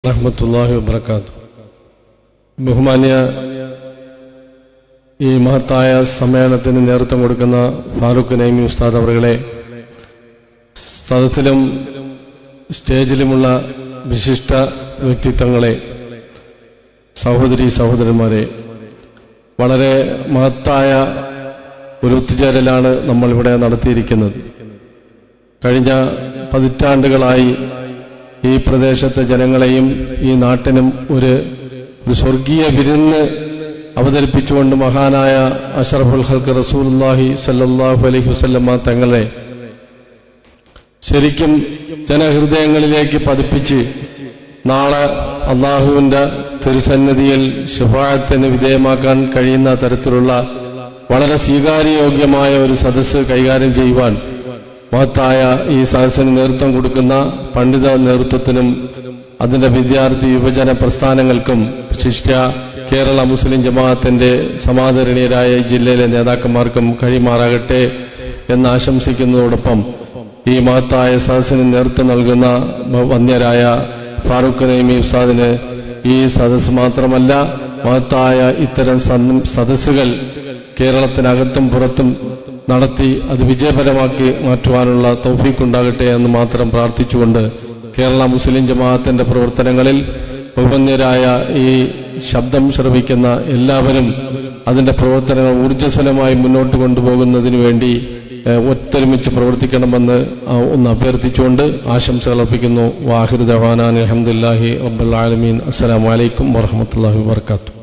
റഹ്മത്തുല്ലാഹി വബർക്കാത്തു ബഹുമാന്യ ഈ മഹത്തായ സമ്മേളനത്തിന് നേതൃത്വം കൊടുക്കുന്ന ഫാറൂഖ് നൈമി ഉസ്താദ് അവറുകളെ സദസ്സിലും സ്റ്റേജിലുമുള്ള വിശിഷ്ട വ്യക്തിത്വങ്ങളെ സഹോദരി സഹോദരന്മാരെ വളരെ മഹത്തായ ഒരു ഒത്തുചേരലാണ് നമ്മളിവിടെ നടത്തിയിരിക്കുന്നത് കഴിഞ്ഞ പതിറ്റാണ്ടുകളായി ഈ പ്രദേശത്തെ ജനങ്ങളെയും ഈ നാട്ടിനും ഒരു ഒരു സ്വർഗീയ വിരുന്ന് അവതരിപ്പിച്ചുകൊണ്ട് മഹാനായ അഷറഫുൽ ഹൽക്ക് റസൂലുല്ലാഹി സല്ലല്ലാഹു അലൈഹി വസല്ലമ തങ്ങളെ ശരിക്കും ജനഹൃദയങ്ങളിലേക്ക് പതിപ്പിച്ച് നാളെ അള്ളാഹുവിന്റെ തിരുസന്നിധിയിൽ ശുഭായത്തിന് വിധേയമാക്കാൻ കഴിയുന്ന തരത്തിലുള്ള വളരെ സ്വീകാര്യയോഗ്യമായ ഒരു സദസ്സ് കൈകാര്യം ചെയ്യുവാൻ മഹത്തായ ഈ സദസ്സിന് നേതൃത്വം കൊടുക്കുന്ന പണ്ഡിത നേതൃത്വത്തിനും അതിന്റെ വിദ്യാർത്ഥി യുവജന പ്രസ്ഥാനങ്ങൾക്കും ശിഷ്യ കേരള മുസ്ലിം ജമാഅത്തിന്റെ സമാദരണീയരായ ഈ ജില്ലയിലെ നേതാക്കന്മാർക്കും കഴിയുമാറാകട്ടെ എന്ന് ആശംസിക്കുന്നതോടൊപ്പം ഈ മഹത്തായ സദസ്സിന് നേതൃത്വം നൽകുന്ന വന്യരായ ഫാറൂഖ് നൈമി ഉസ്താദിന് ഈ സദസ്സ് മാത്രമല്ല മഹത്തായ ഇത്തരം സദസ്സുകൾ കേരളത്തിനകത്തും പുറത്തും നടത്തി അത് വിജയപരമാക്കി മാറ്റുവാനുള്ള തൗഫീഖുണ്ടാകട്ടെ എന്ന് മാത്രം പ്രാർത്ഥിച്ചുകൊണ്ട് കേരള മുസ്ലിം ജമാഅത്തിന്റെ പ്രവർത്തനങ്ങളിൽ ബഹുമന്യരായ ഈ ശബ്ദം ശ്രവിക്കുന്ന എല്ലാവരും അതിന്റെ പ്രവർത്തനങ്ങൾ ഊർജ്ജസ്വലമായി മുന്നോട്ട് കൊണ്ടുപോകുന്നതിന് വേണ്ടി ഒത്തൊരുമിച്ച് പ്രവർത്തിക്കണമെന്ന് ഒന്ന് അഭ്യർത്ഥിച്ചുകൊണ്ട് ആശംസകൾ അർപ്പിക്കുന്നു വാഹിർ ദവാനാൻ അലഹമുല്ലാഹി റബ്ബുൽ ആലമീൻ അസ്സലാമലൈക്കും വറഹമത്തല്ലാഹി വാത്തു